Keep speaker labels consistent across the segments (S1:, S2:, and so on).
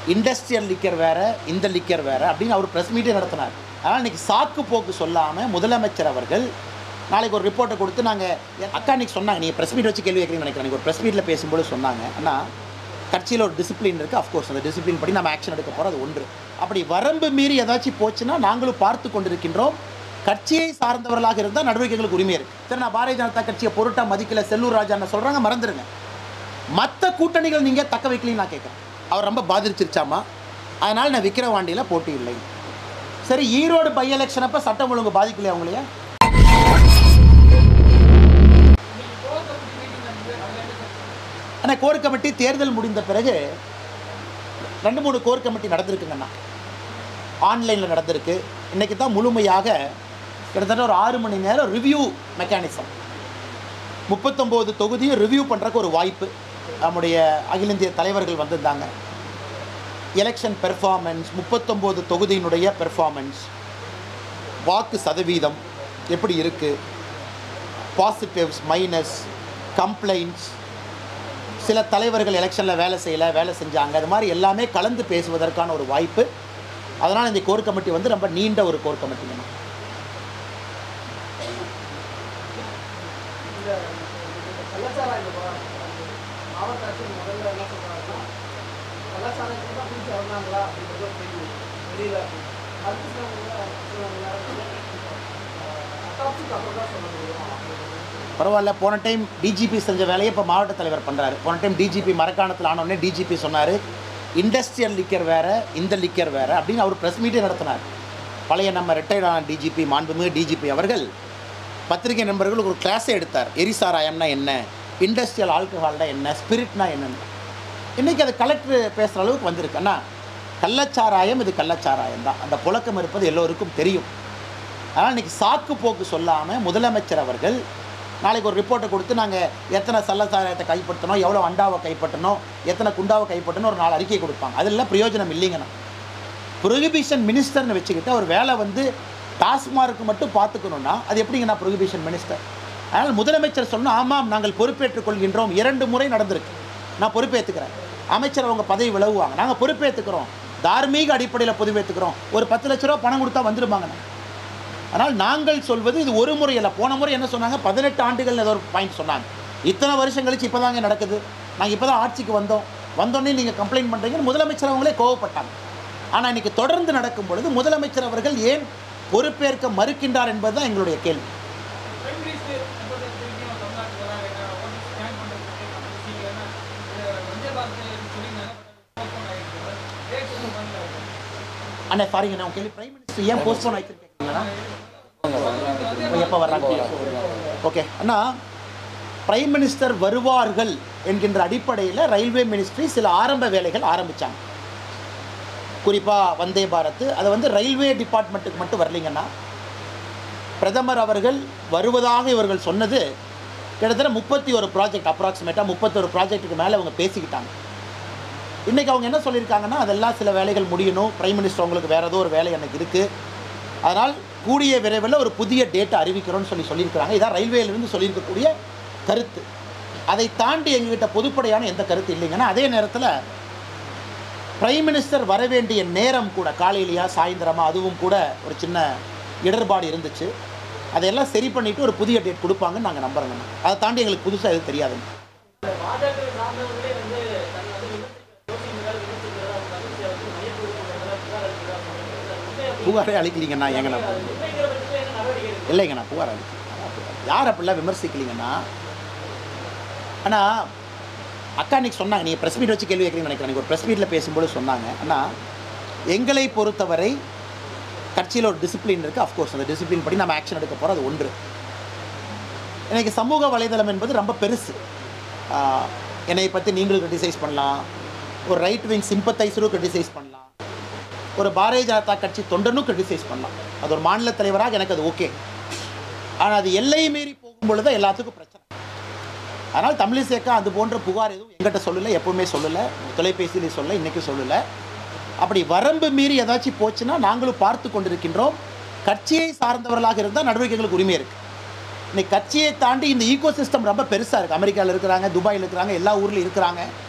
S1: Industrial liquor வேற இந்த liquor வேற அப்படின்னு அவர் ப்ரெஸ் மீட்டே நடத்தினார் ஆனால் இன்னைக்கு சாக்கு போக்கு சொல்லாமல் முதலமைச்சர் அவர்கள் நாளைக்கு ஒரு ரிப்போர்ட்டை கொடுத்து நாங்கள் அக்கா இன்னைக்கு சொன்னாங்க நீங்கள் ப்ரெஸ் மீட் வச்சு கேள்வி கேட்குறீங்கன்னு நினைக்கிறேன் அன்னைக்கு ஒரு ப்ரெஸ் மீட்டில் பேசும்போது சொன்னாங்க ஆனால் கட்சியில் ஒரு டிசிப்ளின் இருக்குது அஃப்கோர்ஸ் அந்த டிசிப்ளின் படி நம்ம ஆக்ஷன் எடுக்க போகிறோம் அது ஒன்று அப்படி வரம்பு மீறி ஏதாச்சும் போச்சுன்னா நாங்களும் பார்த்து கொண்டிருக்கின்றோம் கட்சியை சார்ந்தவர்களாக இருந்தால் நடவடிக்கைகளுக்கு உரிமை இருக்குது சரி நான் பாரதிய ஜனதா கட்சியை பொருட்டா மதிக்கல செல்லூர் ராஜான்னு சொல்கிறாங்க மறந்துடுங்க மற்ற கூட்டணிகள் நீங்கள் தக்க வைக்கலைன்னு நான் கேட்குறேன் அவர் ரொம்ப பாதிச்சிருச்சாமா அதனால் நான் விக்கிரவாண்டியில் போட்டி இல்லை சரி ஈரோடு பை எலெக்ஷன் அப்போ சட்டம் ஒழுங்கு பாதிக்கலையா அவங்களையா ஆனால் கோர் கமிட்டி தேர்தல் முடிந்த பிறகு ரெண்டு மூணு கோர் கமிட்டி நடந்திருக்குங்கண்ணா ஆன்லைனில் நடந்திருக்கு இன்றைக்கி தான் முழுமையாக கிட்டத்தட்ட ஒரு ஆறு மணி நேரம் ரிவ்யூ மெக்கானிசம் முப்பத்தொம்போது தொகுதியும் ரிவ்யூ பண்ணுறக்கு ஒரு வாய்ப்பு நம்முடைய அகில இந்திய தலைவர்கள் வந்திருந்தாங்க எலெக்ஷன் பெர்ஃபார்மன்ஸ் முப்பத்தொம்போது தொகுதியினுடைய பெர்ஃபார்மன்ஸ் வாக்கு சதவீதம் எப்படி இருக்குது பாசிட்டிவ்ஸ் மைனஸ் கம்ப்ளைண்ட்ஸ் சில தலைவர்கள் எலெக்ஷனில் வேலை செய்யலை வேலை செஞ்சாங்க அது மாதிரி எல்லாமே கலந்து பேசுவதற்கான ஒரு வாய்ப்பு அதனால் இந்த கோர் கமிட்டி வந்து ரொம்ப நீண்ட ஒரு கோர் கமிட்டிங்கண்ணா
S2: கலாச்சாரம் மாவட்ட ஆட்சியர் முதல்ல என்ன சொல்றாங்கன்னா கலாச்சாரத்துக்கு தான் பிடிச்சி வந்தாங்களா அப்படின்றது ஒரு கேள்வி தெரியல அடுத்து சில அட்டாப்ஸுக்கு அப்புறம் தான் சொல்ல முடியும்
S1: பரவாயில்ல போன டைம் டிஜிபி செஞ்ச வேலையை இப்போ மாவட்ட தலைவர் பண்ணுறாரு போன டைம் டிஜிபி மரக்காணத்தில் ஆனோடனே டிஜிபி சொன்னார் இண்டஸ்ட்ரியல் லிக்கர் வேற இந்த லிக்கர் வேற அப்படின்னு அவர் ப்ரெஸ் மீட்டே நடத்தினார் பழைய நம்ம ரிட்டையர்ட் ஆன டிஜிபி மாண்புமிகு டிஜிபி அவர்கள் பத்திரிகை நண்பர்களுக்கு ஒரு கிளாஸே எடுத்தார் எரிசாராயம்னா என்ன இண்டஸ்ட்ரியல் ஆல்கஹால்னா என்ன ஸ்பிரிட்னா என்னன்னு இன்றைக்கி அது கலெக்டர் பேசுகிற அளவுக்கு வந்திருக்கு அண்ணா கள்ளச்சாராயம் இது கள்ளச்சாராயம் தான் அந்த புழக்கம் இருப்பது எல்லோருக்கும் தெரியும் அதனால் இன்றைக்கி சாக்கு போக்கு சொல்லாமல் முதலமைச்சர் அவர்கள் நாளைக்கு ஒரு ரிப்போர்ட்டை கொடுத்து நாங்கள் எத்தனை சல்லசாராயத்தை கைப்பற்றணும் எவ்வளோ அண்டாவை கைப்பற்றணும் எத்தனை குண்டாவை கைப்பற்றணும் ஒரு நாலு அறிக்கை கொடுப்பாங்க அதெல்லாம் பிரயோஜனம் இல்லைங்கண்ணா ப்ரொஹிபிஷன் மினிஸ்டர்னு வச்சுக்கிட்டு அவர் வேலை வந்து டாஸ்மார்க்கு மட்டும் பார்த்துக்கணுன்னா அது எப்படிங்கண்ணா ப்ரொஹிபிஷன் மினிஸ்டர் அதனால் முதலமைச்சர் சொன்னால் ஆமாம் நாங்கள் பொறுப்பேற்றுக் கொள்கின்றோம் இரண்டு முறை நடந்திருக்கு நான் பொறுப்பேற்றுக்கிறேன் அமைச்சர் அவங்க பதவி விலகுவாங்க நாங்கள் பொறுப்பேற்றுக்கிறோம் தார்மீக அடிப்படையில் பொறுப்பேற்றுக்கிறோம் ஒரு பத்து லட்ச ரூபா பணம் கொடுத்தா வந்துருவாங்கண்ணா ஆனால் நாங்கள் சொல்வது இது ஒரு முறை இல்லை போன முறை என்ன சொன்னாங்க பதினெட்டு ஆண்டுகள் ஏதோ ஒரு பாயிண்ட் சொன்னாங்க இத்தனை வருஷம் கழிச்சு இப்போ தாங்க நடக்குது நாங்கள் இப்போ தான் ஆட்சிக்கு வந்தோம் வந்தோடனே நீங்கள் கம்ப்ளைண்ட் பண்ணுறீங்கன்னு முதலமைச்சர் அவங்களே கோவப்பட்டாங்க ஆனால் இன்னைக்கு தொடர்ந்து நடக்கும் பொழுது முதலமைச்சர் அவர்கள் ஏன் பொறுப்பேற்க மறுக்கின்றார் என்பது தான் எங்களுடைய கேள்வி
S3: பிரைம் மினிஸ்டர் எப்போ திரும்பியும் தமிழ்நாட்டுக்கு வராங்க ஓட்டு ஸ்கேன் பண்ணுறதுக்கு நம்ம ஏன்னா வந்தே பாரத் சொல்லியிருந்தாங்க பட் அது போஸ்ட்போன் ஆகிருக்கு ரேட் பண்ணல
S1: அண்ணா சாரிங்க நான் கேள்வி பிரைம் மினிஸ்டர் ஏன் போஸ்ட்போன் ஆயிடுச்சுன்னு கேட்குறீங்களா எப்போ வர்றாங்க ஓகே அண்ணா பிரைம் மினிஸ்டர் வருவார்கள் என்கின்ற அடிப்படையில் ரயில்வே மினிஸ்ட்ரி சில ஆரம்ப வேலைகள் ஆரம்பித்தாங்க குறிப்பாக வந்தே பாரத் அதை வந்து ரயில்வே டிபார்ட்மெண்ட்டுக்கு மட்டும் வரலைங்கன்னா பிரதமர் அவர்கள் வருவதாக இவர்கள் சொன்னது கிட்டத்தட்ட முப்பத்தி ஒரு ப்ராஜெக்ட் அப்ராக்சிமேட்டாக முப்பத்தொரு ப்ராஜெக்ட்டுக்கு மேலே அவங்க பேசிக்கிட்டாங்க இன்றைக்கி அவங்க என்ன சொல்லியிருக்காங்கன்னா அதெல்லாம் சில வேலைகள் முடியணும் பிரைம் மினிஸ்டர் உங்களுக்கு வேறு ஏதோ ஒரு வேலை எனக்கு இருக்குது அதனால் கூடிய விரைவில் ஒரு புதிய டேட்டை அறிவிக்கிறோம்னு சொல்லி சொல்லியிருக்கிறாங்க இதான் ரயில்வேலிருந்து சொல்லியிருக்கக்கூடிய கருத்து அதை தாண்டி எங்ககிட்ட பொதுப்படையான எந்த கருத்து இல்லைங்கன்னா அதே நேரத்தில் பிரைம் மினிஸ்டர் வர வேண்டிய நேரம் கூட காலையிலையா சாயந்தரமா அதுவும் கூட ஒரு சின்ன இடர்பாடு இருந்துச்சு அதையெல்லாம் சரி பண்ணிவிட்டு ஒரு புதிய டேட் கொடுப்பாங்கன்னு நாங்கள் நம்புறோங்கண்ணா அதை தாண்டி எங்களுக்கு புதுசாக எதுவும் தெரியாதுங்க
S2: பாஜக சார்ந்தவர்களே வந்து தன்னை வந்து விமர்சிக்க யோசிக்கிறார் விமர்சிக்கிறார் அவங்க தமிழ்ச்சியை வந்து மையப்படுத்துகிறார் புகார் அளிக்கிறார்
S1: புகாரே அளிக்கலீங்கண்ணா ஏங்கண்ணா
S2: உண்மைங்கிற பட்சத்தில் என்ன நடவடிக்கை எடுக்கும்
S1: இல்லைங்கண்ணா புகார் அளிக்கல யார் அப்படிலாம் விமர்சிக்கலீங்கண்ணா ஆனால் அக்கா அன்றைக்கி சொன்னாங்க நீங்கள் ப்ரெஸ் மீட் வச்சு கேள்வி கேட்குறீங்கன்னு நினைக்கிறேன் அன்னைக்கு ஒரு ப்ரெஸ் மீட்டில் பேசும்போது சொன்னாங்க ஆனால் எங்களை பொறுத்தவரை கட்சியில் ஒரு டிசிப்ளின் இருக்குது அஃப்கோர்ஸ் அந்த டிசிப்ளின் படி நம்ம ஆக்ஷன் எடுக்க போகிறோம் அது ஒன்று இன்றைக்கி சமூக வலைதளம் என்பது ரொம்ப பெருசு ஆஹ், என்னை பற்றி நீங்களும் கிரிட்டிசைஸ் பண்ணலாம் ஒரு ரைட் விங் சிம்பத்தைசரும் கிரிட்டிசைஸ் பண்ணலாம் ஒரு பாரதிய ஜனதா கட்சி தொண்டனும் கிரிட்டிசைஸ் பண்ணலாம் அது ஒரு மாநில தலைவராக எனக்கு அது ஓகே ஆனால் அது எல்லை மீறி போகும் பொழுது தான் எல்லாத்துக்கும் பிரச்சனை அதனால் தமிழிசேக்கா அது போன்ற புகார் எதுவும் எங்கிட்ட சொல்லலை எப்பவுமே சொல்லலை தொலைபேசியிலே சொல்ல இன்றைக்கி சொல்லலை அப்படி வரம்பு மீறி ஏதாச்சும் போச்சுன்னா நாங்களும் பார்த்து கொண்டிருக்கின்றோம் கட்சியை சார்ந்தவர்களாக இருந்தால் நடவடிக்கைகளுக்கு உரிமை இருக்குது இன்னைக்கு கட்சியை தாண்டி இந்த ஈகோ சிஸ்டம் ரொம்ப பெருசாக இருக்குது அமெரிக்காவில் இருக்கிறாங்க துபாயில் இருக்கிறாங்க எல்லா ஊர்லையும் இருக்கிறாங்க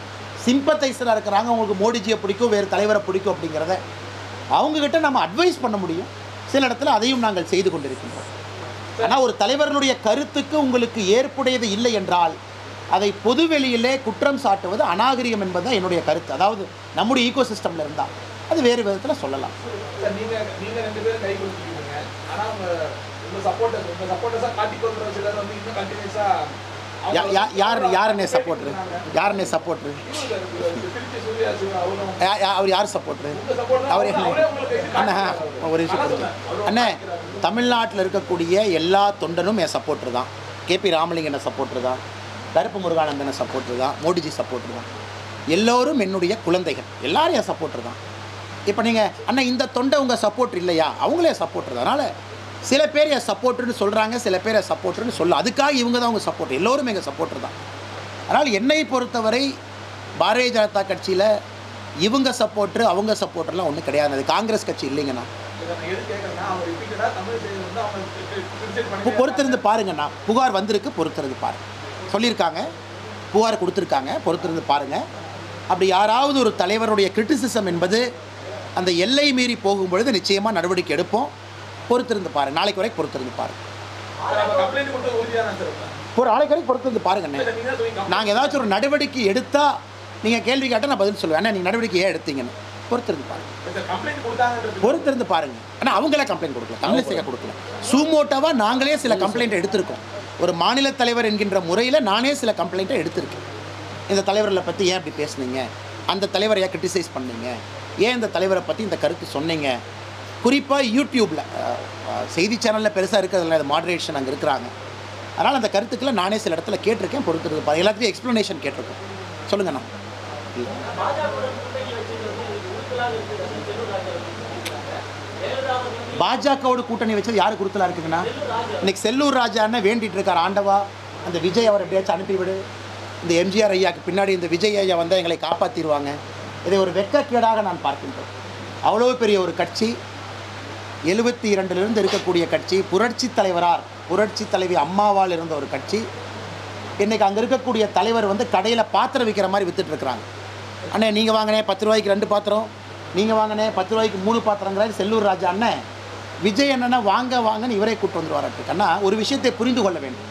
S1: சிம்பத்தைசராக இருக்கிறாங்க அவங்களுக்கு மோடிஜியை பிடிக்கும் வேறு தலைவரை பிடிக்கும் அப்படிங்கிறத அவங்கக்கிட்ட நம்ம அட்வைஸ் பண்ண முடியும் சில இடத்துல அதையும் நாங்கள் செய்து கொண்டிருக்கின்றோம் ஆனால் ஒரு தலைவர்களுடைய கருத்துக்கு உங்களுக்கு ஏற்புடையது இல்லை என்றால் அதை பொதுவெளியிலே குற்றம் சாட்டுவது அநாகரிகம் என்பது தான் என்னுடைய கருத்து அதாவது நம்முடைய ஈகோ சிஸ்டமில் இருந்தால் அது வேறு விதத்தில் சொல்லலாம்
S4: சார் நீங்க நீங்க ரெண்டு பேரும் கை கொடுத்துருக்கீங்க ஆனா உங்க உங்க சப்போர்ட்டர்ஸ் உங்க சப்போர்ட்டர்ஸா காட்டி கொள்ற சிலர் வந்து இன்னும் கண்டினியூஸா
S1: யா- யா- யார் யாருன்னே சப்போர்ட்ரு யாருன்னே சப்போர்ட்ரு
S4: திருச்சி சூர்யா சிவா அவரும்
S1: யா- யா- அவர் யார் சப்போர்ட்ரு
S4: உங்க சப்போர்ட்
S1: அவர்
S4: அவரே உங்களுக்கு கை
S1: அண்ணா ஒரு விஷயம் கொடுங்க. அண்ணே தமிழ்நாட்டில் இருக்கக்கூடிய எல்லா தொண்டனும் என் சப்போர்ட்ரு தான் கேபி ராமலிங்கனை சப்போர்ட்ரு தான் கருப்பு முருகானந்தனை சப்போர்ட்ரு தான் மோடிஜி சப்போர்ட்ரு தான் எல்லோரும் என்னுடைய குழந்தைகள் எல்லாரும் என் சப்போர்ட்ரு தான் இப்போ நீங்கள் அண்ணா இந்த தொண்டை உங்கள் சப்போர்ட் இல்லையா அவங்களே சப்போர்ட்ரு அதனால் சில பேர் என் சப்போர்ட்டுன்னு சொல்கிறாங்க சில பேர் என் சப்போர்ட்டுன்னு சொல்ல அதுக்காக இவங்க தான் உங்கள் சப்போர்ட் எல்லோரும் எங்கள் சப்போர்ட்ரு தான் அதனால் என்னை பொறுத்தவரை பாரதிய ஜனதா கட்சியில் இவங்க சப்போர்ட்ரு அவங்க சப்போர்ட்டர்லாம் ஒன்றும் கிடையாது அது காங்கிரஸ் கட்சி இல்லைங்கண்ணா
S4: இதை நான் எது கேட்கறேன்னா அவங்க ரிப்பீட்டடா தமிழ் செய்தி வந்து அவங்க கிரிட்டிசைட்
S1: பொ-
S4: பண்ணி
S1: பொறுத்திருந்து பாருங்கண்ணா புகார் வந்திருக்கு பொறுத்திருந்து பாருங்க சொல்லியிருக்காங்க புகார் கொடுத்துருக்காங்க பொறுத்திருந்து பாருங்க அப்படி யாராவது ஒரு தலைவருடைய கிரிட்டிசிசம் என்பது அந்த எல்லை மீறி போகும்பொழுது நிச்சயமாக நடவடிக்கை எடுப்போம் பொறுத்திருந்து பாருங்க நாளைக்கு வரைக்கும் பொறுத்திருந்து பாருங்க
S4: கம்ப்ளைண்ட் கொடுத்தது உறுதியான சார்
S1: ஒரு நாளைக்கு வரைக்கும் பொறுத்திருந்து பாருங்கண்ணே
S4: நீங்க தான் சொல்லுவீங்க
S1: நாங்கள் ஏதாச்சும் ஒரு நடவடிக்கை எடுத்தால் நீங்கள் கேள்வி கேட்டால் நான் பதில் சொல்லுவேன் அண்ணா நீங்கள் நடவடிக்கை ஏன் எடுத்தீங்கன்னு பொறுத்திருந்து பாருங்க
S4: சார் கம்ப்ளைண்ட் கொடுத்தாங்கன்றது
S1: பொறுத்திருந்து பாருங்க ஆனால் அவங்களே கம்ப்ளைண்ட் கொடுக்கல தமிழிசையா கொடுக்கல சூமோட்டோவாக நாங்களே சில கம்ப்ளைண்ட் எடுத்திருக்கோம் ஒரு மாநில தலைவர் என்கின்ற முறையில் நானே சில கம்ப்ளைண்ட்டை எடுத்திருக்கேன் இந்த தலைவர்களை பற்றி ஏன் இப்படி பேசுனீங்க அந்த தலைவரை ஏன் கிரிட்டிசைஸ் பண்ணீங்க ஏன் இந்த தலைவரை பற்றி இந்த கருத்து சொன்னீங்க குறிப்பாக யூடியூப்பில் செய்தி சேனலில் பெருசாக இருக்கிறதுல அது மாடரேஷன் அங்கே இருக்கிறாங்க அதனால் அந்த கருத்துக்களை நானே சில இடத்துல கேட்டிருக்கேன் பொறுத்திருந்து பாருங்க எல்லாத்தையும் எக்ஸ்ப்ளனேஷன் கேட்டிருக்கேன் சொல்லுங்கண்ணா
S2: பாஜக கூட்டணி வச்சது வந்து உறுத்தலாக இருக்குது செல்லூர் ராஜா சொல்லியிருக்காங்க ஜெயலலிதா அவர்கள்
S1: பாஜகவோட கூட்டணி வச்சது யார் குருத்தலா இருக்குங்கண்ணா இன்னைக்கு செல்லூர் ராஜா அண்ணன் வேண்டிட்டு இருக்கார் ஆண்டவா அந்த விஜய் அவர் எப்படியாச்சும் அனுப்பிவிடு இந்த எம்ஜிஆர் ஐயாக்கு பின்னாடி இந்த விஜய் ஐயா வந்தால் எங்களை காப்பாற்றிடுவாங்க இதை ஒரு வெட்கக்கேடாக நான் பார்க்கின்றோம் அவ்வளோ பெரிய ஒரு கட்சி எழுபத்தி இரண்டிலிருந்து இருக்கக்கூடிய கட்சி புரட்சி தலைவரார் புரட்சி தலைவி அம்மாவால் இருந்த ஒரு கட்சி இன்னைக்கு அங்கே இருக்கக்கூடிய தலைவர் வந்து கடையில் பாத்திரம் விற்கிற மாதிரி வித்துட்டு இருக்கிறாங்க அண்ணே நீங்கள் வாங்கினே பத்து ரூபாய்க்கு ரெண்டு பாத்திரம் நீங்கள் வாங்கினே பத்து ரூபாய்க்கு மூணு பாத்திரங்கிறாரு செல்லூர் ராஜா அண்ணன் விஜய் அண்ணனை வாங்க வாங்கன்னு இவரே கூட்டு வந்துருவாராட்டு அண்ணா ஒரு விஷயத்தை புரிந்து கொள்ள வேண்டும்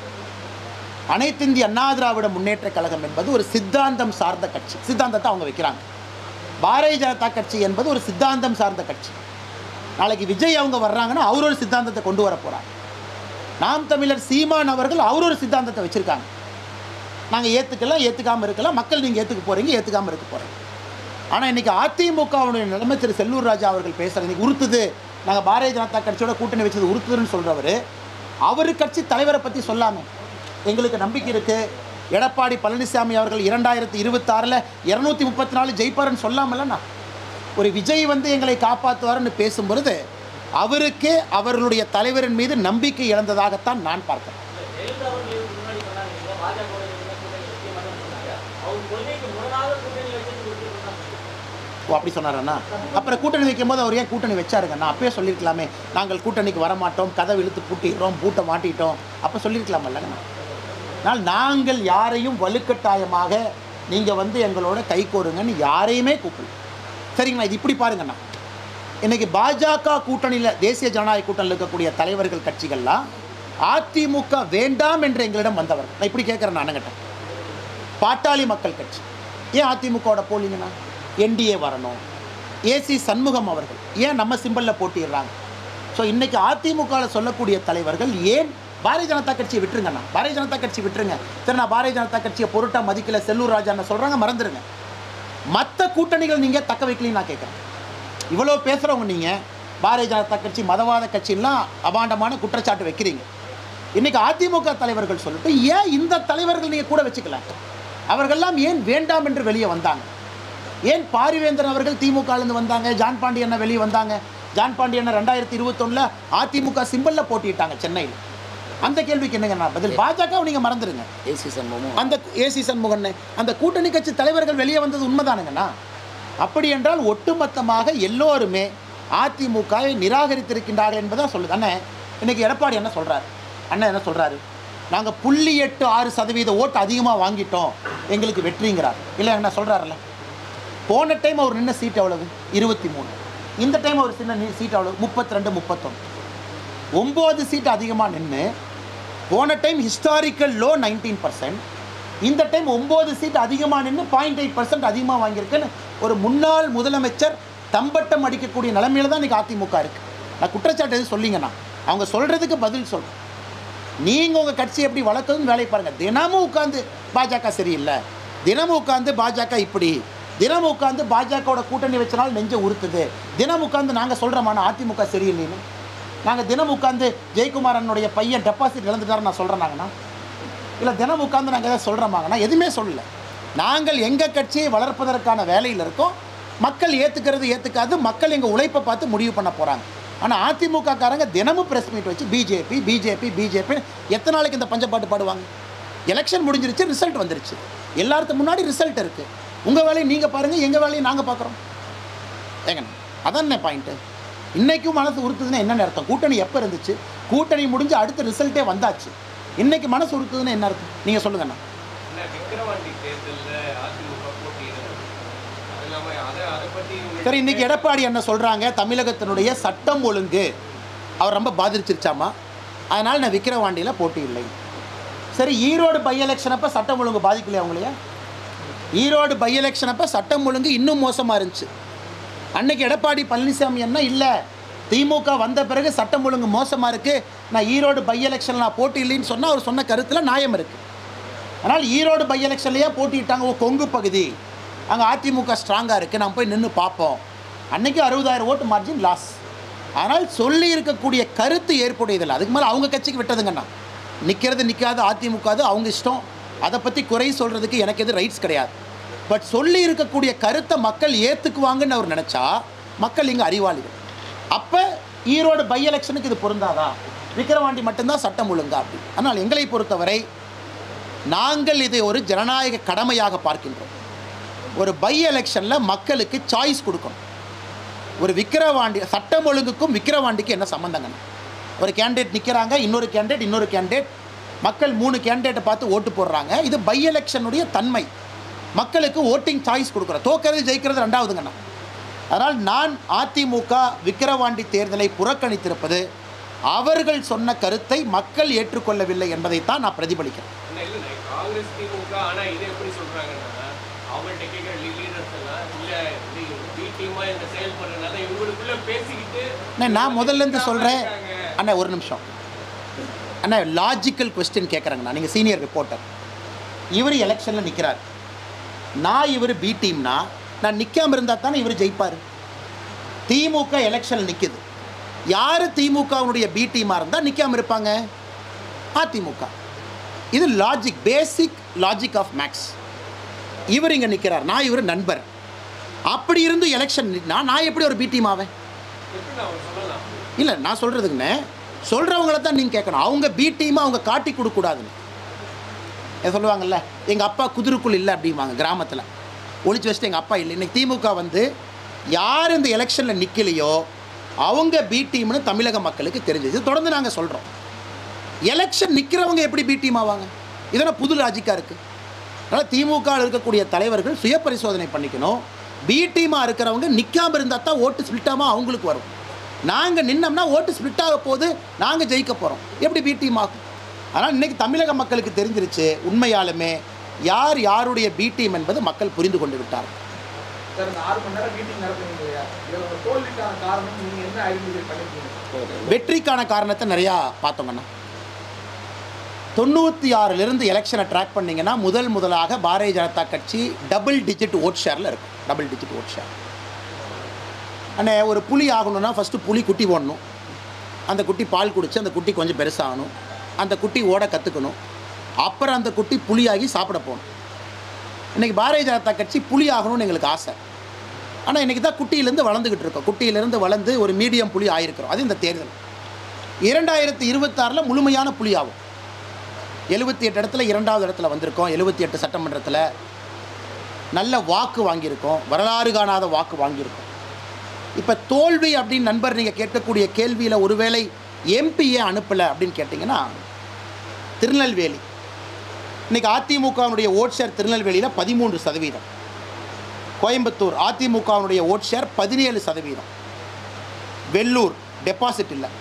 S1: அனைத்து இந்திய அண்ணா திராவிட முன்னேற்ற கழகம் என்பது ஒரு சித்தாந்தம் சார்ந்த கட்சி சித்தாந்தத்தை அவங்க வைக்கிறாங்க பாரதிய ஜனதா கட்சி என்பது ஒரு சித்தாந்தம் சார்ந்த கட்சி நாளைக்கு விஜய் அவங்க வர்றாங்கன்னா அவர் ஒரு சித்தாந்தத்தை கொண்டு வர போகிறாங்க நாம் தமிழர் சீமான் அவர்கள் அவர் ஒரு சித்தாந்தத்தை வச்சுருக்காங்க நாங்கள் ஏற்றுக்கலாம் ஏற்றுக்காமல் இருக்கலாம் மக்கள் நீங்கள் ஏற்றுக்க போகிறீங்க ஏற்றுக்காமல் இருக்க போகிறீங்க ஆனால் இன்றைக்கி அதிமுகவுடைய நிலைமை திரு செல்லூர் ராஜா அவர்கள் பேசுகிறாங்க இன்றைக்கி உறுத்துது நாங்கள் பாரதிய ஜனதா கட்சியோட கூட்டணி வச்சது உறுத்துதுன்னு சொல்கிறவர் அவர் கட்சி தலைவரை பற்றி சொல்லாமல் எங்களுக்கு நம்பிக்கை இருக்குது எடப்பாடி பழனிசாமி அவர்கள் இரண்டாயிரத்தி இருபத்தாறில் இரநூத்தி முப்பத்தி நாலு ஜெயிப்பாருன்னு சொல்லாமல்லண்ணா ஒரு விஜய் வந்து எங்களை காப்பாற்றுவார்னு பேசும்பொழுது அவருக்கே அவர்களுடைய தலைவரின் மீது நம்பிக்கை இழந்ததாகத்தான் நான் பார்க்கிறேன்
S2: ஜெயலலிதா அவர்கள் இதுக்கு முன்னாடி சொன்னாங்க இல்லையா, பாஜக வோட இருந்த கூட்டணி முக்கியமானதுன்னு சொன்னாங்க அவங்க கொள்கைக்கு முரணாக கூட்டணி வச்சது கொடுத்துருக்காங்க
S1: ஓ அப்படி சொன்னாரண்ணா அப்புறம் கூட்டணி வைக்கும்போது அவர் ஏன் கூட்டணி வச்சாருங்க நான் அப்பயே சொல்லியிருக்கலாமே நாங்கள் கூட்டணிக்கு வரமாட்டோம் கதவை இழுத்து பூட்டிடுறோம் பூட்டை மாட்டிட்டோம் அப்போ சொல்லியிருக்கலாமல்லங்க ஆனால் நாங்கள் யாரையும் வலுக்கட்டாயமாக நீங்கள் வந்து எங்களோட கை கோருங்கன்னு யாரையுமே கூப்பிடல சரிங்கண்ணா இது இப்படி பாருங்கண்ணா இன்னைக்கு பாஜக கூட்டணியில் தேசிய ஜனநாயக கூட்டணியில் இருக்கக்கூடிய தலைவர்கள் கட்சிகள்லாம் அதிமுக வேண்டாம் என்று எங்களிடம் வந்தவர் நான் இப்படி கேட்குறேன் நான் அண்ணங்கிட்ட பாட்டாளி மக்கள் கட்சி ஏன் அதிமுகவோட போலிங்கண்ணா என்டிஏ வரணும் ஏசி சண்முகம் அவர்கள் ஏன் நம்ம சிம்பலில் போட்டிடுறாங்க ஸோ இன்னைக்கு அதிமுகவில் சொல்லக்கூடிய தலைவர்கள் ஏன் பாரதிய ஜனதா கட்சியை விட்டுருங்கண்ணா பாரதிய ஜனதா கட்சி விட்டுருங்க சரி நான் பாரதிய ஜனதா கட்சியை பொருட்டா மதிக்கல செல்லூர் ராஜான்னு சொல்கிறாங்க மறந்துடுங்க மற்ற கூட்டணிகள் நீங்கள் தக்க வைக்கலைன்னு நான் கேட்குறேன் இவ்வளோ பேசுகிறவங்க நீங்கள் பாரதிய ஜனதா கட்சி மதவாத கட்சிலாம் அபாண்டமான குற்றச்சாட்டு வைக்கிறீங்க இன்னைக்கு அதிமுக தலைவர்கள் சொல்லிட்டு ஏன் இந்த தலைவர்கள் நீங்கள் கூட வச்சுக்கல அவர்கள்லாம் ஏன் வேண்டாம் என்று வெளியே வந்தாங்க ஏன் பாரிவேந்தர் அவர்கள் திமுகலேருந்து வந்தாங்க ஜான் பாண்டியண்ணா வெளியே வந்தாங்க ஜான் பாண்டியண்ணா ரெண்டாயிரத்தி இருபத்தொன்னில் அதிமுக சிம்பலில் போட்டிட்டாங்க சென்னையில் அந்த கேள்விக்கு என்னங்க நான் பதில் பாஜக நீங்கள் மறந்துடுங்க
S5: ஏசி சம்பவமும்
S1: அந்த ஏசி சண்முகன் அந்த கூட்டணி கட்சி தலைவர்கள் வெளியே வந்தது உண்மைதானுங்கண்ணா அப்படி என்றால் ஒட்டுமொத்தமாக எல்லோருமே அதிமுகவை நிராகரித்திருக்கின்றார்கள் என்பதை சொல்லுது அண்ணன் இன்னைக்கு எடப்பாடி என்ன சொல்றாரு அண்ணன் என்ன சொல்றாரு நாங்கள் புள்ளி எட்டு ஆறு சதவீத ஓட்டு அதிகமாக வாங்கிட்டோம் எங்களுக்கு வெற்றிங்கிறார் இல்லை என்ன சொல்கிறாருல்ல போன டைம் அவர் நின்ன சீட் எவ்வளவு இருபத்தி மூணு இந்த டைம் அவர் சின்ன சீட் எவ்வளவு முப்பத்தி ரெண்டு முப்பத்தொன்று ஒம்பது சீட் அதிகமாக நின்று போன time historical low nineteen percent இந்த டைம் ஒம்பது சீட் அதிகமாக நின்று பாயிண்ட் எயிட் பர்சன்ட் அதிகமாக வாங்கியிருக்குன்னு ஒரு முன்னாள் முதலமைச்சர் தம்பட்டம் அடிக்கக்கூடிய நிலைமையில தான் இன்றைக்கி அதிமுக இருக்குது நான் குற்றச்சாட்டு எதுவும் சொல்லிங்கண்ணா அவங்க சொல்கிறதுக்கு பதில் சொல்கிறேன் நீங்கள் உங்கள் கட்சி எப்படி வளர்க்கணும்னு வேலையை பாருங்கள் தினமும் உட்காந்து பாஜக சரியில்லை தினமும் உட்காந்து பாஜக இப்படி தினமும் உட்காந்து பாஜகவோட கூட்டணி வச்சனால நெஞ்சை உறுத்துது தினம் உட்காந்து நாங்கள் சொல்கிறோமான அதிமுக சரியில்லைன்னு நாங்கள் தினம் உட்காந்து ஜெயக்குமாரனுடைய பையன் டெபாசிட் இழந்துட்டாரு நான் சொல்கிறேனாங்கண்ணா இல்லை தினம் உட்காந்து நாங்கள் எதாவது சொல்கிறோமாங்கண்ணா எதுவுமே சொல்லல நாங்கள் எங்கள் கட்சியை வளர்ப்பதற்கான வேலையில் இருக்கோம் மக்கள் ஏற்றுக்கிறது ஏற்றுக்காது மக்கள் எங்கள் உழைப்பை பார்த்து முடிவு பண்ண போகிறாங்க ஆனால் அதிமுக காரங்க தினமும் ப்ரெஸ் மீட் வச்சு பிஜேபி பிஜேபி பிஜேபி எத்தனை நாளைக்கு இந்த பஞ்சப்பாட்டு பாடுவாங்க எலெக்ஷன் முடிஞ்சிருச்சு ரிசல்ட் வந்துருச்சு எல்லாத்துக்கு முன்னாடி ரிசல்ட் இருக்குது உங்கள் வேலையை நீங்கள் பாருங்கள் எங்கள் வேலையை நாங்கள் பார்க்குறோம் ஏங்க அதான் பாயிண்ட்டு இன்றைக்கும் மனசு உறுத்துதுன்னா என்னென்ன அர்த்தம் கூட்டணி எப்போ இருந்துச்சு கூட்டணி முடிஞ்சு அடுத்த ரிசல்ட்டே வந்தாச்சு இன்னைக்கு மனசு உறுத்துதுன்னா என்ன அர்த்தம் நீங்கள் சொல்லுங்கண்ணா
S5: இல்ல, விக்கிரவாண்டி தேர்தல்ல அதிமுக போட்டியிடுறது அது இல்லாம அதை அதை பத்தி உங்களுக்கு
S1: சரி இன்னைக்கு எடப்பாடி என்ன சொல்கிறாங்க தமிழகத்தினுடைய சட்டம் ஒழுங்கு அவர் ரொம்ப பாதிச்சிருச்சாமா அதனால் நான் விக்கிரவாண்டியில் போட்டி இல்லை சரி ஈரோடு பை எலெக்ஷன் அப்போ சட்டம் ஒழுங்கு பாதிக்கலையா அவங்களையா ஈரோடு பை எலெக்ஷன் அப்போ சட்டம் ஒழுங்கு இன்னும் மோசமாக இருந்துச்சு அன்னைக்கு எடப்பாடி பழனிசாமி என்ன இல்லை திமுக வந்த பிறகு சட்டம் ஒழுங்கு மோசமாக இருக்குது நான் ஈரோடு பை எலெக்ஷனில் நான் போட்டி இல்லைன்னு சொன்னால் அவர் சொன்ன கருத்தில் நியாயம் இருக்குது அதனால் ஈரோடு பை எலெக்ஷன்லேயே போட்டிட்டாங்க ஓ கொங்கு பகுதி அங்கே அதிமுக ஸ்ட்ராங்காக இருக்குது நம்ம போய் நின்று பார்ப்போம் அன்னைக்கு அறுபதாயிரம் ஓட்டு மார்ஜின் லாஸ் ஆனால் சொல்லி இருக்கக்கூடிய கருத்து ஏற்புடையதில்லை அதுக்கு மேலே அவங்க கட்சிக்கு விட்டதுங்கண்ணா நிற்கிறது நிற்காது அதிமுக அது அவங்க இஷ்டம் அதை பற்றி குறை சொல்கிறதுக்கு எனக்கு எது ரைட்ஸ் கிடையாது பட் சொல்லி இருக்கக்கூடிய கருத்தை மக்கள் ஏற்றுக்குவாங்கன்னு அவர் நினச்சா மக்கள் இங்கே அறிவாளிகள் அப்போ ஈரோடு பை எலெக்ஷனுக்கு இது பொருந்தாதா விக்கிரவாண்டி மட்டும்தான் சட்டம் ஒழுங்கா அப்படி ஆனால் எங்களை பொறுத்தவரை நாங்கள் இதை ஒரு ஜனநாயக கடமையாக பார்க்கின்றோம் ஒரு பை எலெக்ஷனில் மக்களுக்கு சாய்ஸ் கொடுக்கணும் ஒரு விக்கிரவாண்டி சட்டம் ஒழுங்குக்கும் விக்கிரவாண்டிக்கும் என்ன சம்மந்தங்கண்ணா ஒரு கேண்டிடேட் நிற்கிறாங்க இன்னொரு கேண்டிடேட் இன்னொரு கேண்டிடேட் மக்கள் மூணு கேண்டிடேட்டை பார்த்து ஓட்டு போடுறாங்க இது பை எலெக்ஷனுடைய தன்மை மக்களுக்கு ஓட்டிங் சாய்ஸ் கொடுக்குறோம் தோக்கிறது ஜெயிக்கிறது ரெண்டாவதுங்கண்ணா அதனால் நான் அதிமுக விக்கிரவாண்டி தேர்தலை புறக்கணித்திருப்பது அவர்கள் சொன்ன கருத்தை மக்கள் ஏற்றுக்கொள்ளவில்லை என்பதைத்தான் நான் பிரதிபலிக்கிறேன்
S5: இல்ல, இல்ல, இல்ல, காங்கிரஸ் திமுக ஆனா இதை எப்படி சொல்றாங்கன்னா அவங்கள்ட்ட கேட்கிற லீடர்ஸ் எல்லாம் இல்ல இது பி டீமா இந்த செயல்படுறதுனால இவங்களுக்குள்ள பேசிக்கிட்டு
S1: அண்ணா நான் முதல்ல இருந்து சொல்கிறேன்
S5: இருக்காங்க.
S1: அண்ணா ஒரு நிமிஷம் அண்ணா லாஜிக்கல் கொஸ்டின் கேட்குறேங்கண்ணா நீங்கள் சீனியர் ரிப்போர்ட்டர் இவர் எலெக்ஷனில் நிற்கிறார் நான் இவர் பி டீம்னா நான் நிற்காம இருந்தால் தானே இவர் ஜெயிப்பார் திமுக எலெக்ஷனில் நிற்குது யார் திமுகவினுடைய பி டீமாக இருந்தால் நிற்காம இருப்பாங்க அதிமுக இது logic basic logic of maths இவர் இங்கே நிற்கிறார் நான் இவர் நண்பர் அப்படி இருந்து எலெக்ஷன் நான் நான் எப்படி ஒரு பி டீம் ஆவேன்
S5: எப்படி நான் சொல்லலாம்
S1: இல்லை நான் சொல்கிறதுக்குண்ணே சொல்கிறவங்கள தான் நீங்கள் கேட்கணும் அவங்க பி டீமை அவங்க காட்டி கொடுக்கக்கூடாதுன்னு ஏன் சொல்லுவாங்கல்ல எங்கள் அப்பா குதிரைக்குள் இல்லை அப்படிம்பாங்க கிராமத்தில் ஒளிச்சு வச்சுட்டு எங்கள் அப்பா இல்லை இன்னைக்கு திமுக வந்து யார் இந்த எலெக்ஷனில் நிற்கலையோ அவங்க பி டீம்னு தமிழக மக்களுக்கு தெரிஞ்சது தொடர்ந்து நாங்கள் சொல்கிறோம் எலெக்ஷன் நிற்கிறவங்க எப்படி பி டீம் ஆவாங்க இதெல்லாம் புது லாஜிக்காக இருக்குது அதனால் திமுக இருக்கக்கூடிய தலைவர்கள் சுய பரிசோதனை பண்ணிக்கணும் பி டீமாக இருக்கிறவங்க நிற்காம இருந்தால் தான் ஓட்டு ஸ்பிளிட்டாமல் அவங்களுக்கு வரும் நாங்கள் நின்னோம்னா ஓட்டு ஸ்பிளிட் ஆக போது நாங்கள் ஜெயிக்க போகிறோம் எப்படி பி டீம் ஆகும் ஆனால் இன்றைக்கி தமிழக மக்களுக்கு தெரிஞ்சிருச்சு உண்மையாலுமே யார் யாருடைய பி டீம் என்பது மக்கள் புரிந்து கொண்டு விட்டார்
S4: சார் இந்த ஆறு மணி நேரம் மீட்டிங் நடத்துனீங்க இல்லையா இதுல உங்க தோல்விக்கான காரணம் நீங்க என்ன ஐடென்டிஃபை பண்ணிருக்கீங்க
S1: வெற்றிக்கான காரணத்தை நிறையா பார்த்தோங்கண்ணா தொண்ணூற்றி ஆறிலிருந்து எலெக்ஷனை ட்ராக் பண்ணிங்கன்னா முதல் முதலாக பாரதிய ஜனதா கட்சி டபுள் டிஜிட் ஓட் ஷேரில் இருக்கும் டபுள் டிஜிட் ஓட் ஷேர் அண்ணே ஒரு புலி ஆகணும்னா ஃபஸ்ட்டு புலி குட்டி போடணும் அந்த குட்டி பால் குடிச்சு அந்த குட்டி கொஞ்சம் பெருசாகணும் அந்த குட்டி ஓட கற்றுக்கணும் அப்புறம் அந்த குட்டி புலியாகி சாப்பிட போகணும் இன்றைக்கி பாரதிய ஜனதா கட்சி புலி ஆகணும்னு எங்களுக்கு ஆசை ஆனால் இன்றைக்கி தான் குட்டியிலேருந்து வளர்ந்துக்கிட்டு இருக்கோம் குட்டியிலேருந்து வளர்ந்து ஒரு மீடியம் புலி ஆயிருக்கிறோம் அது இந்த தேர்தல் இரண்டாயிரத்தி இருபத்தாறில் முழுமையான புலி ஆகும் எழுபத்தி எட்டு இடத்துல இரண்டாவது இடத்துல வந்திருக்கோம் எழுபத்தி எட்டு சட்டமன்றத்தில் நல்ல வாக்கு வாங்கியிருக்கோம் வரலாறு காணாத வாக்கு வாங்கியிருக்கோம் இப்போ தோல்வி அப்படின்னு நண்பர் நீங்கள் கேட்கக்கூடிய கேள்வியில் ஒருவேளை எம்பியை அனுப்பலை அப்படின்னு கேட்டிங்கன்னா திருநெல்வேலி இன்னைக்கு அதிமுகவினுடைய ஓட் ஷேர் திருநெல்வேலியில் பதிமூன்று சதவீதம் கோயம்புத்தூர் அதிமுகவினுடைய ஓட் ஷேர் பதினேழு சதவீதம் வெள்ளூர் டெபாசிட் இல்லை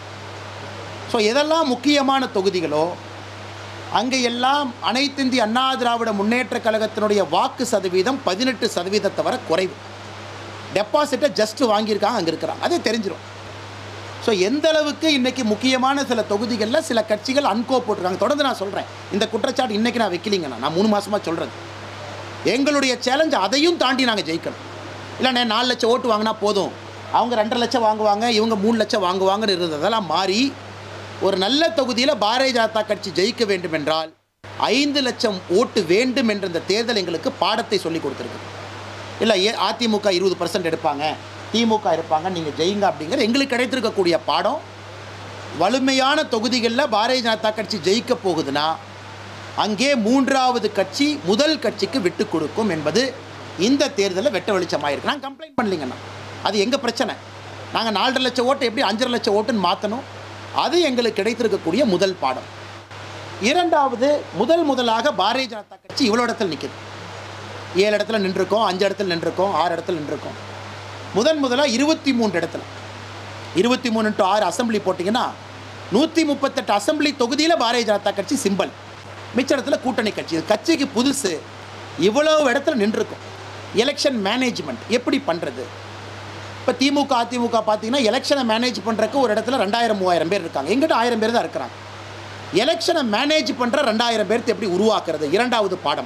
S1: ஸோ எதெல்லாம் முக்கியமான தொகுதிகளோ அங்கே எல்லாம் அனைத்திந்திய அண்ணா திராவிட முன்னேற்ற கழகத்தினுடைய வாக்கு சதவீதம் பதினெட்டு சதவீதத்தை வர குறைவு டெபாசிட்டை ஜஸ்ட் வாங்கியிருக்காங்க அங்கே இருக்கிறாங்க அதே தெரிஞ்சிடும் ஸோ எந்த அளவுக்கு இன்றைக்கி முக்கியமான சில தொகுதிகளில் சில கட்சிகள் அன்கோ போட்டிருக்காங்க தொடர்ந்து நான் சொல்கிறேன் இந்த குற்றச்சாட்டு இன்றைக்கி நான் வைக்கலிங்கண்ணா நான் மூணு மாதமாக சொல்கிறது எங்களுடைய சேலஞ்ச் அதையும் தாண்டி நாங்கள் ஜெயிக்கணும் இல்லைண்ணே நாலு லட்சம் ஓட்டு வாங்கினா போதும் அவங்க ரெண்டரை லட்சம் வாங்குவாங்க இவங்க மூணு லட்சம் வாங்குவாங்கன்னு இருந்ததெல்லாம் மாறி ஒரு நல்ல தொகுதியில் பாரதிய ஜனதா கட்சி ஜெயிக்க வேண்டும் என்றால் ஐந்து லட்சம் ஓட்டு வேண்டும் என்ற இந்த தேர்தல் எங்களுக்கு பாடத்தை சொல்லி கொடுத்துருக்கு இல்லை ஏ அதிமுக இருபது பர்சன்ட் எடுப்பாங்க திமுக இருப்பாங்க நீங்கள் ஜெயிங்க அப்படிங்கிற எங்களுக்கு கிடைத்திருக்கக்கூடிய பாடம் வலிமையான தொகுதிகளில் பாரதிய ஜனதா கட்சி ஜெயிக்க போகுதுன்னா அங்கே மூன்றாவது கட்சி முதல் கட்சிக்கு விட்டு கொடுக்கும் என்பது இந்த தேர்தலில் வெட்ட வெளிச்சமாயிருக்கு நான் கம்ப்ளைண்ட் பண்ணலிங்கண்ணா அது எங்கள் பிரச்சனை நாங்கள் நாலரை லட்சம் ஓட்டு எப்படி அஞ்சரை லட்சம் ஓட்டுன்னு மாற்றணும் அது எங்களுக்கு கிடைத்திருக்கக்கூடிய முதல் பாடம் இரண்டாவது முதல் முதலாக பாரதிய ஜனதா கட்சி இவ்வளோ இடத்துல நிற்குது ஏழு இடத்துல நின்றுருக்கோம் அஞ்சு இடத்துல நின்றுருக்கோம் ஆறு இடத்துல நின்றுருக்கோம் முதன் முதலாக இருபத்தி மூன்று இடத்துல இருபத்தி மூணு டு ஆறு அசம்பிளி போட்டிங்கன்னா நூற்றி முப்பத்தெட்டு அசம்பிளி தொகுதியில் பாரதிய ஜனதா கட்சி சிம்பல் மிச்ச இடத்துல கூட்டணி கட்சி இது கட்சிக்கு புதுசு இவ்வளவு இடத்துல நின்றுருக்கும் எலெக்ஷன் மேனேஜ்மெண்ட் எப்படி பண்ணுறது இப்போ திமுக அதிமுக பார்த்தீங்கன்னா எலெக்ஷனை மேனேஜ் பண்ணுறக்கு ஒரு இடத்துல ரெண்டாயிரம் மூவாயிரம் பேர் இருக்காங்க எங்கிட்ட ஆயிரம் பேர் தான் இருக்கிறாங்க எலெக்ஷனை மேனேஜ் பண்ணுற ரெண்டாயிரம் பேர்த்து எப்படி உருவாக்குறது இரண்டாவது பாடம்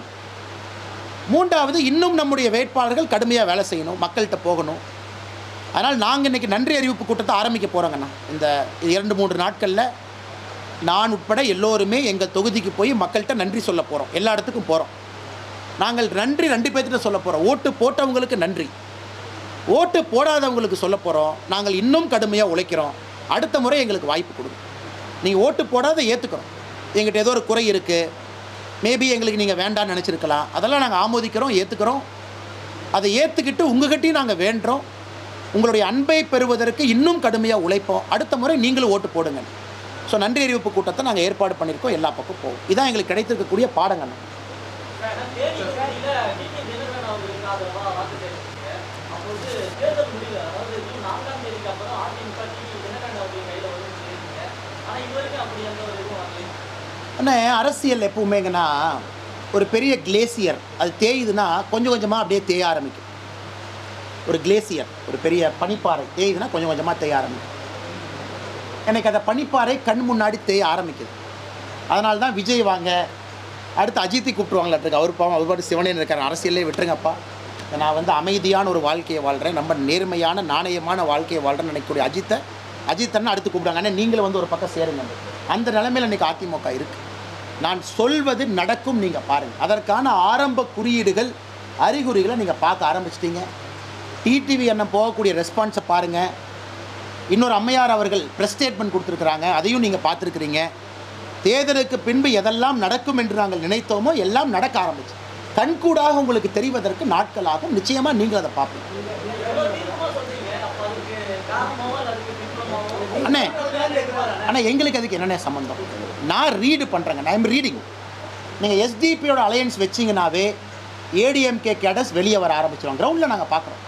S1: மூன்றாவது இன்னும் நம்முடைய வேட்பாளர்கள் கடுமையாக வேலை செய்யணும் மக்கள்கிட்ட போகணும் அதனால் நாங்கள் இன்றைக்கி நன்றி அறிவிப்பு கூட்டத்தை ஆரம்பிக்க போகிறோங்கண்ணா இந்த இரண்டு மூன்று நாட்களில் நான் உட்பட எல்லோருமே எங்கள் தொகுதிக்கு போய் மக்கள்கிட்ட நன்றி சொல்ல போகிறோம் எல்லா இடத்துக்கும் போகிறோம் நாங்கள் நன்றி ரெண்டு பேர்த்திட்ட சொல்ல போகிறோம் ஓட்டு போட்டவங்களுக்கு நன்றி ஓட்டு போடாதவங்களுக்கு சொல்ல போகிறோம் நாங்கள் இன்னும் கடுமையாக உழைக்கிறோம் அடுத்த முறை எங்களுக்கு வாய்ப்பு கொடுங்க நீங்கள் ஓட்டு போடாத ஏற்றுக்கிறோம் எங்கிட்ட ஏதோ ஒரு குறை இருக்குது மேபி எங்களுக்கு நீங்கள் வேண்டாம்னு நினச்சிருக்கலாம் அதெல்லாம் நாங்கள் ஆமோதிக்கிறோம் ஏற்றுக்கிறோம் அதை ஏற்றுக்கிட்டு உங்ககிட்டயும் நாங்கள் வேண்டுறோம் உங்களுடைய அன்பை பெறுவதற்கு இன்னும் கடுமையாக உழைப்போம் அடுத்த முறை நீங்களும் ஓட்டு போடுங்க ஸோ நன்றி அறிவிப்பு கூட்டத்தை நாங்கள் ஏற்பாடு பண்ணியிருக்கோம் எல்லா பக்கம் போவோம் இதான் எங்களுக்கு கிடைத்திருக்கக்கூடிய பாடங்கண்ணா
S2: தேனி தொகுதியில டிடி தினகரன் அவர்களுக்கு ஆதரவா வாக்கு சேகரிச்சீங்க. அப்போ வந்து தேர்தல் முடியல அதாவது ஜூன் நான்காம் தேதிக்கு அப்புறம் அதிமுக டிடி தினகரன் அவர்கள் கையில வந்து சேர்ந்தீங்க ஆனா இது வரைக்கும் அப்படி எந்த ஒரு இதுவும் வரலையே
S1: அண்ணே அரசியல் எப்பவுமேங்கன்னா ஒரு பெரிய கிளேசியர் அது தேயுதுன்னா கொஞ்சம் கொஞ்சமாக அப்படியே தேய ஆரம்பிக்கும் ஒரு கிளேசியர் ஒரு பெரிய பனிப்பாறை தேயுதுன்னா கொஞ்சம் கொஞ்சமாக தேய ஆரம்பிக்கும் எனக்கு அந்த பனிப்பாறை கண் முன்னாடி தேய ஆரம்பிக்குது அதனால தான் விஜய் வாங்க அடுத்து அஜித்தை கூப்பிட்டுருவாங்களாட்டுருக்கு அவர் பாவம் அவர் பாட்டு சிவனேன்னு இருக்கார் அரசியலே விட்டுருங்கப்பா நான் வந்து அமைதியான ஒரு வாழ்க்கையை வாழ்கிறேன் ரொம்ப நேர்மையான நாணயமான வாழ்க்கையை வாழ்கிறேன்னு நினைக்கக்கூடிய அஜித்தை அஜித்தன்னு அடுத்து கூப்பிடுவாங்க அண்ணே நீங்களும் வந்து ஒரு பக்கம் சேருங்க அந்த நிலைமையில் இன்றைக்கி அதிமுக இருக்குது நான் சொல்வது நடக்கும் நீங்கள் பாருங்கள் அதற்கான ஆரம்ப குறியீடுகள் அறிகுறிகளை நீங்கள் பார்க்க ஆரம்பிச்சிட்டீங்க டிடிவி அண்ணன் போகக்கூடிய ரெஸ்பான்ஸை பாருங்கள் இன்னொரு அம்மையார் அவர்கள் ப்ரெஸ் ஸ்டேட்மெண்ட் கொடுத்துருக்குறாங்க அதையும் நீங்கள் பார்த்துருக்குறீங்க தேர்தலுக்கு பின்பு எதெல்லாம் நடக்கும் என்று நாங்கள் நினைத்தோமோ எல்லாம் நடக்க ஆரம்பிச்சு கண்கூடாக உங்களுக்கு தெரிவதற்கு நாட்கள் ஆகும் நிச்சயமாக நீங்கள் அதை பார்ப்பீங்க
S2: எவ்வளவு தீர்க்கமா சொல்றீங்க அப்ப அதுக்கு காரணமாவோ அல்லது அதுக்கு பின்புலமாவோ
S1: அண்ணே
S2: எதிர்பாரா
S1: ஆனால் எங்களுக்கு அதுக்கு என்னென்ன சம்மந்தம் நான் ரீடு பண்ணுறேங்க நான் எம் ரீடிங் நீங்கள் எஸ்டிபியோட அலையன்ஸ் வச்சிங்கனாவே ஏடிஎம்கே கேடஸ் வெளியே வர ஆரம்பிச்சிடும் கிரவுண்டில் நாங்கள் பார்க்குறோம்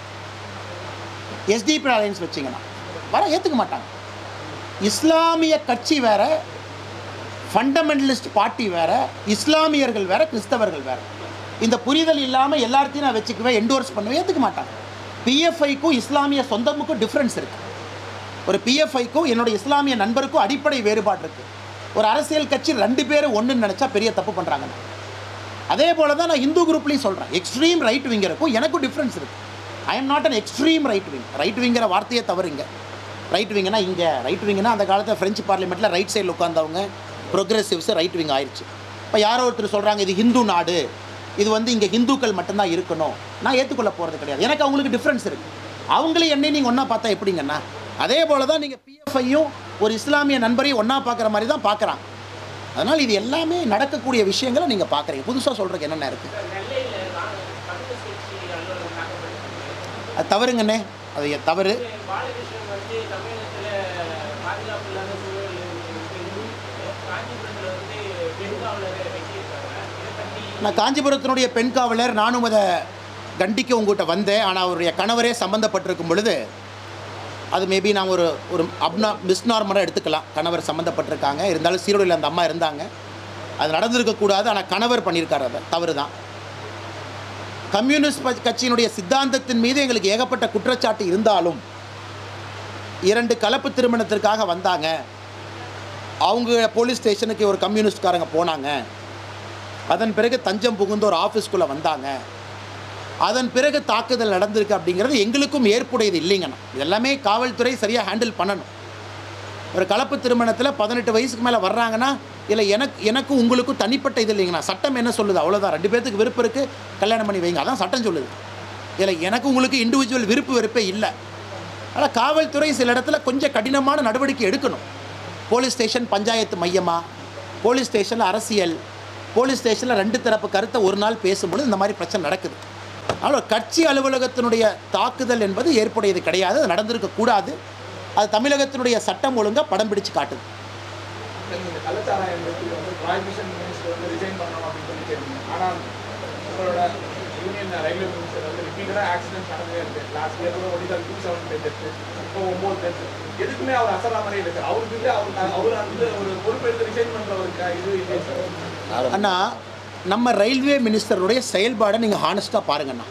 S1: எஸ்டிபி அலையன்ஸ் வச்சிங்கன்னா வர ஏற்றுக்க மாட்டாங்க இஸ்லாமிய கட்சி வேற ஃபண்டமெண்டலிஸ்ட் பார்ட்டி வேற இஸ்லாமியர்கள் வேற கிறிஸ்தவர்கள் வேற இந்த புரிதல் இல்லாமல் எல்லாத்தையும் நான் வச்சுக்குவேன் என்டோர்ஸ் பண்ணுவேன் ஏற்றுக்க மாட்டாங்க பிஎஃப்ஐக்கும் இஸ்லாமிய சொந்தமுக்கும் டிஃப்ரென்ஸ் இருக்குது ஒரு பிஎஃப்ஐக்கும் என்னுடைய இஸ்லாமிய நண்பருக்கும் அடிப்படை வேறுபாடு இருக்குது ஒரு அரசியல் கட்சி ரெண்டு பேரும் ஒன்றுன்னு நினச்சா பெரிய தப்பு பண்ணுறாங்க அதே போல தான் நான் இந்து குரூப்லேயும் சொல்கிறேன் எக்ஸ்ட்ரீம் ரைட் விங்கருக்கும் எனக்கும் டிஃப்ரென்ஸ் இருக்குது I am not an extreme right wing right விங்கிற வார்த்தையே தவறுங்க ரைட் விங்னா இங்கே ரைட் விங்னா அந்த காலத்தில் ஃப்ரெஞ்சு பார்லிமெண்ட்டில் ரைட் சைடில் உட்காந்தவங்க ப்ரோக்ரெசிவ்ஸ் ரைட் விங் ஆயிடுச்சு இப்போ யாரோ ஒருத்தர் சொல்கிறாங்க இது ஹிந்து நாடு இது வந்து இங்கே ஹிந்துக்கள் மட்டும்தான் இருக்கணும் நான் ஏற்றுக்கொள்ள போகிறது கிடையாது எனக்கு அவங்களுக்கு டிஃப்ரென்ஸ் இருக்குது அவங்களையும் என்னை நீங்கள் ஒன்றா பார்த்தா எப்படிங்கண்ணா அதே போல தான் நீங்கள் பிஎஃப்ஐயும் ஒரு இஸ்லாமிய நண்பரையும் ஒன்றா பார்க்குற மாதிரி தான் பார்க்குறாங்க அதனால் இது எல்லாமே நடக்கக்கூடிய விஷயங்களை நீங்கள் பார்க்குறீங்க புதுசாக சொல்கிறதுக்கு என்னென்ன இருக்குது
S2: நெல்லையில கம்யூனிஸ்ட் கட்சி அலுவலகம் தாக்கப்பட்டிருக்கு
S1: அது தவறுங்கண்ணே அது எ- தவறு
S2: பாலகிருஷ்ணன் வந்து தமிழகத்துல பாதுகாப்பு இல்லாத சூழல் இருக்கு காஞ்சிபுரத்துல வந்து பெருங்கா காவலர் வெட்டியிருக்காங்க இதை பற்றி
S1: நான் காஞ்சிபுரத்தினுடைய பெண் காவலர் நானும் அதை கண்டிக்க உங்ககிட்ட வந்தேன் ஆனால் அவருடைய கணவரே சம்மந்தப்பட்டிருக்கும் பொழுது அது மேபி நான் ஒரு ஒரு அப்னா மிஸ்நார்மலாக எடுத்துக்கலாம் கணவர் சம்மந்தப்பட்டிருக்காங்க இருந்தாலும் சீரோடியில் அந்த அம்மா இருந்தாங்க அது நடந்திருக்கக்கூடாது ஆனால் கணவர் பண்ணியிருக்காரு அதை தவறு தான் கம்யூனிஸ்ட் ப- கட்சியினுடைய சித்தாந்தத்தின் மீது எங்களுக்கு ஏகப்பட்ட குற்றச்சாட்டு இருந்தாலும் இரண்டு கலப்பு திருமணத்திற்காக வந்தாங்க அவங்க போலீஸ் ஸ்டேஷனுக்கு ஒரு கம்யூனிஸ்ட்காரங்க போனாங்க அதன் பிறகு தஞ்சம் புகுந்து ஒரு ஆஃபீஸ்க்குள்ளே வந்தாங்க அதன் பிறகு தாக்குதல் நடந்திருக்கு அப்படிங்கிறது எங்களுக்கும் ஏற்புடையது இல்லைங்கண்ணா இதெல்லாமே காவல்துறை சரியாக ஹேண்டில் பண்ணணும் ஒரு கலப்பு திருமணத்தில் பதினெட்டு வயசுக்கு மேலே வர்றாங்கன்னா இல்லை எனக்கு எனக்கும் உங்களுக்கும் தனிப்பட்ட இது இல்லைங்கண்ணா சட்டம் என்ன சொல்லுது அவ்வளோதான் ரெண்டு பேர்த்துக்கு விருப்பம் இருக்குது கல்யாணம் பண்ணி வைங்க அதான் சட்டம் சொல்லுது இல்லை எனக்கு உங்களுக்கு இண்டிவிஜுவல் விருப்பு வெறுப்பே இல்லை ஆனால் காவல்துறை சில இடத்துல கொஞ்சம் கடினமான நடவடிக்கை எடுக்கணும் போலீஸ் ஸ்டேஷன் பஞ்சாயத்து மையமா போலீஸ் ஸ்டேஷனில் அரசியல் போலீஸ் ஸ்டேஷனில் ரெண்டு தரப்பு கருத்தை ஒரு நாள் பேசும்பொழுது இந்த மாதிரி பிரச்சனை நடக்குது அதனால் ஒரு கட்சி அலுவலகத்தினுடைய தாக்குதல் என்பது ஏற்புடையது கிடையாது அது நடந்திருக்கக்கூடாது அது தமிழகத்தினுடைய சட்டம் ஒழுங்காக படம் பிடிச்சு காட்டுது
S4: இந்த கள்ளச்சாராயம் பற்றி வந்து ப்ராஹிபிஷன் மினிஸ்டர் வந்து ரிசைன் பண்ணணும் அப்படின்னு சொல்லி கேட்டீங்க ஆனால் உங்களோட யூனியன் ரயில்வே மினிஸ்டர் வந்து ரிப்பீட்டடாக ஆக்சிடென்ட் நடந்தே இருக்கு லாஸ்ட் இயர் கூட ஒடிசா டூ செவன் பேர் டெத்து இப்போ ஒம்பது டெத்து எதுக்குமே அவர் அசரா மாதிரியே இருக்கு அவருக்கு இல்லை அவர் அவர் வந்து ஒரு பொறுப்பெடுத்து ரிசைன் பண்ணுறவருக்கு இது இல்லை சார்
S1: அண்ணா நம்ம ரயில்வே மினிஸ்டருடைய செயல்பாடை நீங்கள் ஹானஸ்ட்டாக பாருங்கண்ணா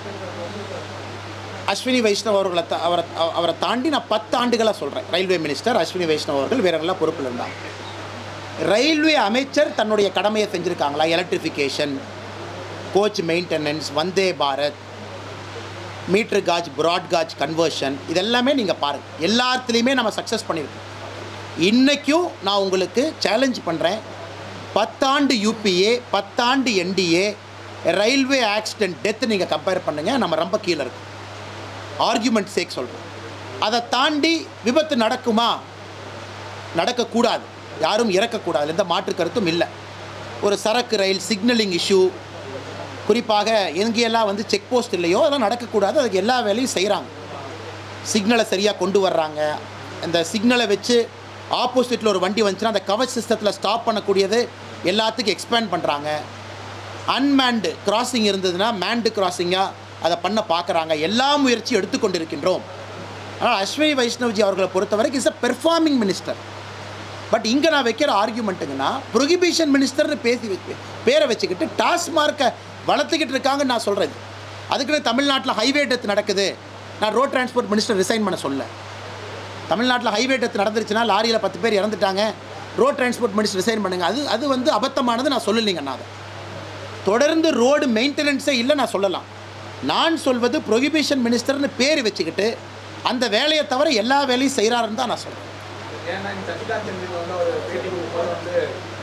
S1: அஸ்வினி வைஷ்ணவ் அவர்களை தா- அவரை அவ- அவரை தாண்டி நான் பத்து ஆண்டுகளாக சொல்கிறேன் ரயில்வே மினிஸ்டர் அஸ்வினி வைஷ்ணவ் அவர்கள் வேறெல்லாம் பொறுப்பில் இருந்தாங்க ரயில்வே அமைச்சர் தன்னுடைய கடமையை செஞ்சுருக்காங்களா electrification coach maintenance Vande Bharat meter gauge broad gauge conversion இதெல்லாமே நீங்கள் பாருங்கள் எல்லாத்துலேயுமே நம்ம சக்ஸஸ் பண்ணியிருக்கோம் இன்றைக்கும் நான் உங்களுக்கு சேலஞ்ச் பண்ணுறேன் பத்தாண்டு யூபிஏ பத்தாண்டு என்டிஏ ரயில்வே ஆக்சிடென்ட் டெத் நீங்கள் கம்பேர் பண்ணுங்கள் நம்ம ரொம்ப கீழே இருக்கும் ஆர்கியூமெண்ட் சேக் சொல்கிறோம் அதை தாண்டி விபத்து நடக்குமா நடக்கக்கூடாது யாரும் இறக்கக்கூடாது எந்த மாற்று கருத்தும் இல்லை ஒரு சரக்கு ரயில் சிக்னலிங் இஷ்யூ குறிப்பாக எங்கேயெல்லாம் வந்து செக் போஸ்ட் இல்லையோ அதெல்லாம் நடக்கக்கூடாது அதுக்கு எல்லா வேலையும் செய்கிறாங்க சிக்னலை சரியாக கொண்டு வர்றாங்க அந்த சிக்னலை வச்சு ஆப்போசிட்டில் ஒரு வண்டி வந்துச்சுன்னா அந்த கவச் சிஸ்டத்தில் ஸ்டாப் பண்ணக்கூடியது எல்லாத்துக்கும் எக்ஸ்பேண்ட் பண்ணுறாங்க அன்மேண்டு கிராசிங் இருந்ததுன்னா மேண்டு கிராசிங்காக அதை பண்ண பார்க்குறாங்க எல்லா முயற்சியும் எடுத்துக்கொண்டிருக்கின்றோம் ஆனால் அஸ்வினி வைஷ்ணவ்ஜி அவர்களை பொறுத்தவரைக்கும் is a performing minister but இங்கே நான் வைக்கிற ஆர்கியூமெண்ட்டுங்கன்னா ப்ரொஹிபிஷன் மினிஸ்டர்னு பேசி வச்சு பேரை வச்சுக்கிட்டு டாஸ்மார்க்கை வளர்த்துக்கிட்டு இருக்காங்கன்னு நான் சொல்கிறது அதுக்குன்னு தமிழ்நாட்டில் ஹைவே டெத் நடக்குது நான் ரோட் டிரான்ஸ்போர்ட் மினிஸ்டர் ரிசைன் பண்ண சொல்ல தமிழ்நாட்டில் ஹைவே டெத் நடந்துருச்சுன்னா லாரியில் பத்து பேர் இறந்துட்டாங்க ரோட் டிரான்ஸ்போர்ட் மினிஸ்டர் ரிசைன் பண்ணுங்க அது அது வந்து அபத்தமானது நான் சொல்லலைங்க நான் அதை தொடர்ந்து ரோடு மெயின்டெனன்ஸே இல்லை நான் சொல்லலாம் நான் சொல்வது ப்ரொஹிபிஷன் மினிஸ்டர்னு பேர் வச்சுக்கிட்டு அந்த வேலையை தவிர எல்லா வேலையும் செய்கிறாருன்னு தான் நான் சொல்கிறேன்
S4: ஏன்னா இந்த சசிகாந்த் செந்தில் வந்து ஒரு பேட்டி கொடுக்கும்போது வந்து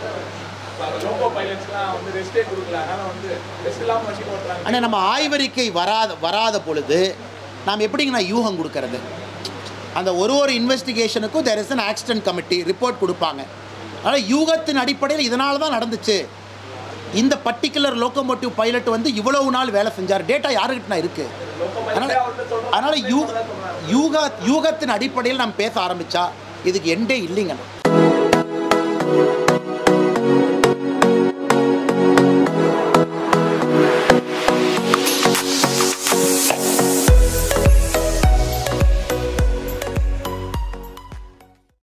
S4: லோகோ பைலட்ஸ்லாம் வந்து ரெஸ்டே கொடுக்கல அதனால வந்து ரெஸ்ட் இல்லாமல் வச்சு ஓட்டுறாங்க
S1: ஆனால் நம்ம ஆய்வறிக்கை வராத வராத பொழுது நாம் எப்படிங்க நான் யூகம் கொடுக்கறது அந்த ஒரு ஒரு இன்வெஸ்டிகேஷனுக்கும் there is an accident committee report கொடுப்பாங்க அதனால் யூகத்தின் அடிப்படையில் இதனால தான் நடந்துச்சு இந்த பர்டிகுலர் லோக்கோமோட்டிவ் பைலட் வந்து இவ்வளவு நாள் வேலை செஞ்சார் டேட்டா யாருக்கிட்ட நான் இருக்குது அதனால் அதனால் யூ யூகா யூகத்தின் அடிப்படையில் நம்ம பேச ஆரம்பித்தா இதுக்கு எண்டே இல்லைங்கண்ணா